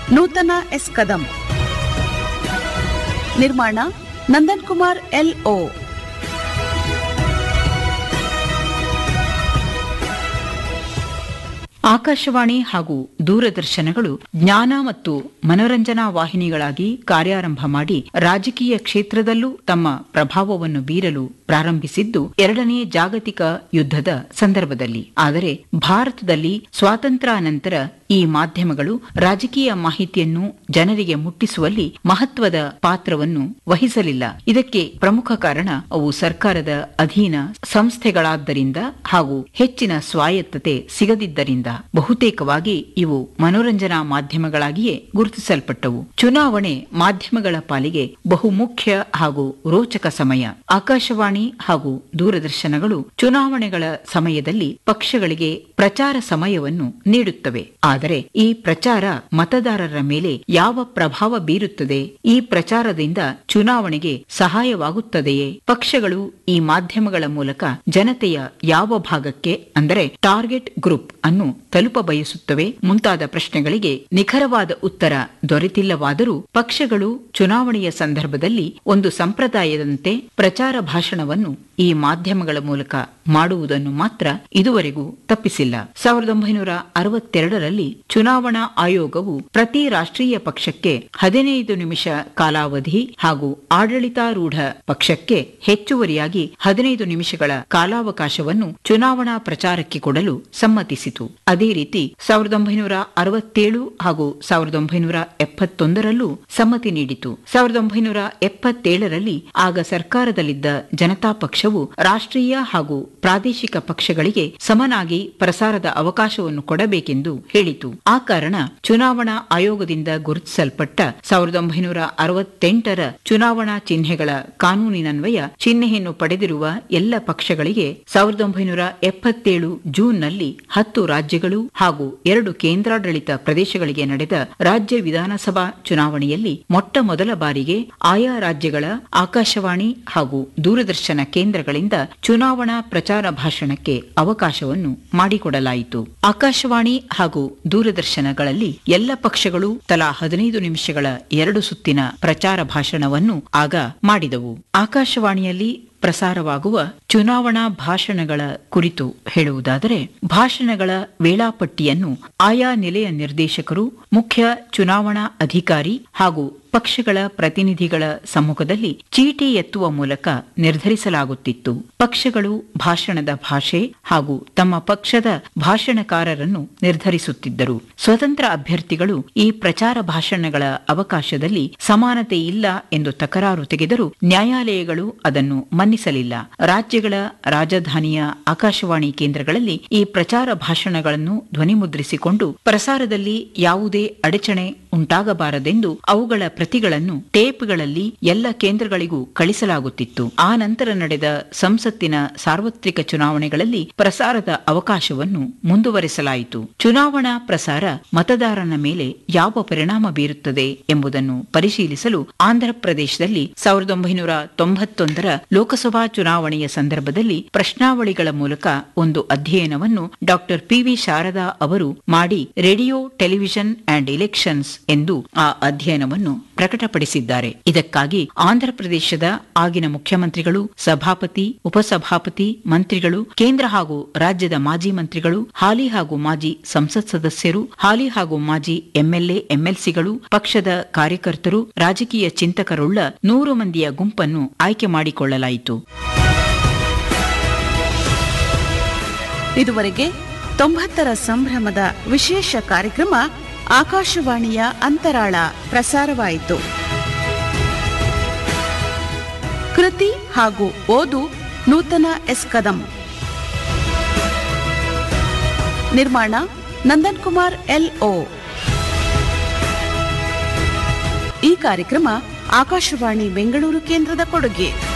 ನೂತನ ಎಸ್ ಕದಂ ನಿರ್ಮಾಣ Nandan Kumar L O Akashvani ಹಾಗೂ ದೂರದರ್ಶನಗಳು ಜ್ಞಾನ ಮತ್ತು ಮನೋರಂಜನಾ ವಾಹಿನಿಗಳಾಗಿ ಕಾರ್ಯಾರಂಭ ಮಾಡಿ ರಾಜಕೀಯ ಕ್ಷೇತ್ರದಲ್ಲೂ ತಮ್ಮ ಪ್ರಭಾವವನ್ನು ಬೀರಲು ಪ್ರಾರಂಭಿಸಿದ್ದು ಎರಡನೇ ಜಾಗತಿಕ ಯುದ್ಧದ ಸಂದರ್ಭದಲ್ಲಿ ಆದರೆ ಭಾರತದಲ್ಲಿ ಸ್ವಾತಂತ್ರ್ಯಾನಂತರ ಈ ಮಾಧ್ಯಮಗಳು ರಾಜಕೀಯ ಮಾಹಿತಿಯನ್ನು ಜನರಿಗೆ ಮುಟ್ಟಿಸುವಲ್ಲಿ ಮಹತ್ವದ ಪಾತ್ರವನ್ನು ವಹಿಸಲಿಲ್ಲ ಇದಕ್ಕೆ ಪ್ರಮುಖ ಕಾರಣ ಅವು ಸರ್ಕಾರದ ಅಧೀನ ಸಂಸ್ಥೆಗಳಾದ್ದರಿಂದ ಹಾಗೂ ಹೆಚ್ಚಿನ ಸ್ವಾಯತ್ತತೆ ಸಿಗದಿದ್ದರಿಂದ ಬಹುತೇಕವಾಗಿ ಇವು ಮನೋರಂಜನಾ ಮಾಧ್ಯಮಗಳಾಗಿಯೇ ಗುರುತಿಸಲ್ಪಟ್ಟವು ಚುನಾವಣೆ ಮಾಧ್ಯಮಗಳ ಪಾಲಿಗೆ ಬಹುಮುಖ್ಯ ಹಾಗೂ ರೋಚಕ ಸಮಯ ಆಕಾಶವಾಣಿ ಹಾಗೂ ದೂರದರ್ಶನಗಳು ಚುನಾವಣೆಗಳ ಸಮಯದಲ್ಲಿ ಪಕ್ಷಗಳಿಗೆ ಪ್ರಚಾರ ಸಮಯವನ್ನು ನೀಡುತ್ತವೆ ಆದರೆ ಈ ಪ್ರಚಾರ ಮತದಾರರ ಮೇಲೆ ಯಾವ ಪ್ರಭಾವ ಬೀರುತ್ತದೆ ಈ ಪ್ರಚಾರದಿಂದ ಚುನಾವಣೆಗೆ ಸಹಾಯವಾಗುತ್ತದೆಯೇ ಪಕ್ಷಗಳು ಈ ಮಾಧ್ಯಮಗಳ ಮೂಲಕ ಜನತೆಯ ಯಾವ ಭಾಗಕ್ಕೆ ಅಂದರೆ ಟಾರ್ಗೆಟ್ ಗ್ರೂಪ್ ಅನ್ನು ತಲುಪ ಬಯಸುತ್ತವೆ ಮುಂತಾದ ಪ್ರಶ್ನೆಗಳಿಗೆ ನಿಖರವಾದ ಉತ್ತರ ದೊರೆತಿಲ್ಲವಾದರೂ ಪಕ್ಷಗಳು ಚುನಾವಣೆಯ ಸಂದರ್ಭದಲ್ಲಿ ಒಂದು ಸಂಪ್ರದಾಯದಂತೆ ಪ್ರಚಾರ ಭಾಷಣವನ್ನು ಈ ಮಾಧ್ಯಮಗಳ ಮೂಲಕ ಮಾಡುವುದನ್ನು ಮಾತ್ರ ಇದುವರೆಗೂ ತಪ್ಪಿಸಿಲ್ಲ ಸಾವಿರದ ಒಂಬೈನೂರ ಅರವತ್ತೆರಡರಲ್ಲಿ ಚುನಾವಣಾ ಆಯೋಗವು ಪ್ರತಿ ರಾಷ್ಟ್ರೀಯ ಪಕ್ಷಕ್ಕೆ ಹದಿನೈದು ನಿಮಿಷ ಕಾಲಾವಧಿ ಹಾಗೂ ಆಡಳಿತಾರೂಢ ಪಕ್ಷಕ್ಕೆ ಹೆಚ್ಚುವರಿಯಾಗಿ ಹದಿನೈದು ನಿಮಿಷಗಳ ಕಾಲಾವಕಾಶವನ್ನು ಚುನಾವಣಾ ಪ್ರಚಾರಕ್ಕೆ ಕೊಡಲು ಸಮ್ಮತಿಸಿತು ಅದೇ ರೀತಿ ಸಾವಿರದ ಒಂಬೈನೂರ ಅರವತ್ತೇಳು ಹಾಗೂ ಸಾವಿರದ ಒಂಬೈನೂರ ಎಪ್ಪತ್ತೊಂದರಲ್ಲೂ ಸಮ್ಮತಿ ನೀಡಿತು ಸಾವಿರದ ಒಂಬೈನೂರ ಎಪ್ಪತ್ತೇಳರಲ್ಲಿ ಆಗ ಸರ್ಕಾರದಲ್ಲಿದ್ದ ಜನತಾ ಪಕ್ಷವು ರಾಷ್ಟ್ರೀಯ ಹಾಗೂ ಪ್ರಾದೇಶಿಕ ಪಕ್ಷಗಳಿಗೆ ಸಮನಾಗಿ ಪ್ರಸಾರದ ಅವಕಾಶವನ್ನು ಕೊಡಬೇಕೆಂದು ಹೇಳಿತು ಆ ಕಾರಣ ಚುನಾವಣಾ ಆಯೋಗದಿಂದ ಗುರುತಿಸಲ್ಪಟ್ಟ ಸಾವಿರದ ಒಂಬೈನೂರ ಅರವತ್ತೆಂಟರ ಚುನಾವಣಾ ಚಿಹ್ನೆಗಳ ಕಾನೂನಿನನ್ವಯ ಚಿಹ್ನೆಯನ್ನು ಪಡೆದಿರುವ ಎಲ್ಲ ಪಕ್ಷಗಳಿಗೆ ಸಾವಿರದ ಒಂಬೈನೂರ ಎಪ್ಪತ್ತೇಳು ಜೂನ್ನಲ್ಲಿ ಹತ್ತು ರಾಜ್ಯಗಳು ಹಾಗೂ ಎರಡು ಕೇಂದ್ರಾಡಳಿತ ಪ್ರದೇಶಗಳಿಗೆ ನಡೆದ ರಾಜ್ಯ ವಿಧಾನಸಭಾ ಚುನಾವಣೆಯಲ್ಲಿ ಮೊಟ್ಟ ಮೊದಲ ಬಾರಿಗೆ ಆಯಾ ರಾಜ್ಯಗಳ ಆಕಾಶವಾಣಿ ಹಾಗೂ ದೂರದರ್ಶನ ಕೇಂದ್ರಗಳಿಂದ ಚುನಾವಣಾ ಪ್ರಚಾರ ಭಾಷಣಕ್ಕೆ ಅವಕಾಶವನ್ನು ಮಾಡಿಕೊಡಲಾಯಿತು ಆಕಾಶವಾಣಿ ಹಾಗೂ ದೂರದರ್ಶನಗಳಲ್ಲಿ ಎಲ್ಲ ಪಕ್ಷಗಳು ತಲಾ ಹದಿನೈದು ನಿಮಿಷಗಳ ಎರಡು ಸುತ್ತಿನ ಪ್ರಚಾರ ಭಾಷಣವನ್ನು ಆಗ ಮಾಡಿದವು ಆಕಾಶವಾಣಿಯಲ್ಲಿ ಪ್ರಸಾರವಾಗುವ ಚುನಾವಣಾ ಭಾಷಣಗಳ ಕುರಿತು ಹೇಳುವುದಾದರೆ ಭಾಷಣಗಳ ವೇಳಾಪಟ್ಟಿಯನ್ನು ಆಯಾ ನಿಲೆಯ ನಿರ್ದೇಶಕರು ಮುಖ್ಯ ಚುನಾವಣಾ ಅಧಿಕಾರಿ ಹಾಗೂ ಪಕ್ಷಗಳ ಪ್ರತಿನಿಧಿಗಳ ಸಮ್ಮುಖದಲ್ಲಿ ಚೀಟಿ ಎತ್ತುವ ಮೂಲಕ ನಿರ್ಧರಿಸಲಾಗುತ್ತಿತ್ತು ಪಕ್ಷಗಳು ಭಾಷಣದ ಭಾಷೆ ಹಾಗೂ ತಮ್ಮ ಪಕ್ಷದ ಭಾಷಣಕಾರರನ್ನು ನಿರ್ಧರಿಸುತ್ತಿದ್ದರು ಸ್ವತಂತ್ರ ಅಭ್ಯರ್ಥಿಗಳು ಈ ಪ್ರಚಾರ ಭಾಷಣಗಳ ಅವಕಾಶದಲ್ಲಿ ಸಮಾನತೆ ಇಲ್ಲ ಎಂದು ತಕರಾರು ತೆಗೆದರೂ ನ್ಯಾಯಾಲಯಗಳು ಅದನ್ನು ಮನ್ನಿಸಲಿಲ್ಲ ರಾಜ್ಯಗಳ ರಾಜಧಾನಿಯ ಆಕಾಶವಾಣಿ ಕೇಂದ್ರಗಳಲ್ಲಿ ಈ ಪ್ರಚಾರ ಭಾಷಣಗಳನ್ನು ಧ್ವನಿಮುದ್ರಿಸಿಕೊಂಡು ಪ್ರಸಾರದಲ್ಲಿ ಯಾವುದೇ ಅಡಚಣೆ ಉಂಟಾಗಬಾರದೆಂದು ಅವುಗಳ ಪ್ರತಿಗಳನ್ನು ಟೇಪ್ಗಳಲ್ಲಿ ಎಲ್ಲ ಕೇಂದ್ರಗಳಿಗೂ ಕಳಿಸಲಾಗುತ್ತಿತ್ತು ಆ ನಂತರ ನಡೆದ ಸಂಸತ್ತಿನ ಸಾರ್ವತ್ರಿಕ ಚುನಾವಣೆಗಳಲ್ಲಿ ಪ್ರಸಾರದ ಅವಕಾಶವನ್ನು ಮುಂದುವರೆಸಲಾಯಿತು ಚುನಾವಣಾ ಪ್ರಸಾರ ಮತದಾರನ ಮೇಲೆ ಯಾವ ಪರಿಣಾಮ ಬೀರುತ್ತದೆ ಎಂಬುದನ್ನು ಪರಿಶೀಲಿಸಲು ಆಂಧ್ರಪ್ರದೇಶದಲ್ಲಿ ಸಾವಿರದ ಒಂಬೈನೂರ ತೊಂಬತ್ತೊಂದರ ಲೋಕಸಭಾ ಚುನಾವಣೆಯ ಸಂದರ್ಭದಲ್ಲಿ ಪ್ರಶ್ನಾವಳಿಗಳ ಮೂಲಕ ಒಂದು ಅಧ್ಯಯನವನ್ನು ಡಾಕ್ಟರ್ ಪಿವಿ ಶಾರದಾ ಅವರು ಮಾಡಿ ರೇಡಿಯೋ ಟೆಲಿವಿಷನ್ ಅಂಡ್ ಎಲೆಕ್ಷನ್ಸ್ ಎಂದು ಆ ಅಧ್ಯಯನವನ್ನು ಪ್ರಕಟಪಡಿಸಿದ್ದಾರೆ ಇದಕ್ಕಾಗಿ ಆಂಧ್ರಪ್ರದೇಶದ ಆಗಿನ ಮುಖ್ಯಮಂತ್ರಿಗಳು ಸಭಾಪತಿ ಉಪಸಭಾಪತಿ ಮಂತ್ರಿಗಳು ಕೇಂದ್ರ ಹಾಗೂ ರಾಜ್ಯದ ಮಾಜಿ ಮಂತ್ರಿಗಳು ಹಾಲಿ ಹಾಗೂ ಮಾಜಿ ಸಂಸತ್ ಸದಸ್ಯರು ಹಾಲಿ ಹಾಗೂ ಮಾಜಿ ಎಂಎಲ್ಎ ಎಂಎಲ್ಸಿಗಳು ಪಕ್ಷದ ಕಾರ್ಯಕರ್ತರು ರಾಜಕೀಯ ಚಿಂತಕರುಳ್ಳ ನೂರು ಮಂದಿಯ ಗುಂಪನ್ನು ಆಯ್ಕೆ ಮಾಡಿಕೊಳ್ಳಲಾಯಿತು ಇದುವರೆಗೆ ತೊಂಬತ್ತರ ಸಂಭ್ರಮದ ವಿಶೇಷ ಕಾರ್ಯಕ್ರಮ ಆಕಾಶವಾಣಿಯ ಅಂತರಾಳ ಪ್ರಸಾರವಾಯಿತು ಕೃತಿ ಹಾಗೂ ಓದು ನೂತನ ಎಸ್ ಕದಂ ನಿರ್ಮಾಣ ನಂದನ್ ಕುಮಾರ್ ಎಲ್ ಓ ಈ ಕಾರ್ಯಕ್ರಮ ಆಕಾಶವಾಣಿ ಬೆಂಗಳೂರು ಕೇಂದ್ರದ ಕೊಡುಗೆ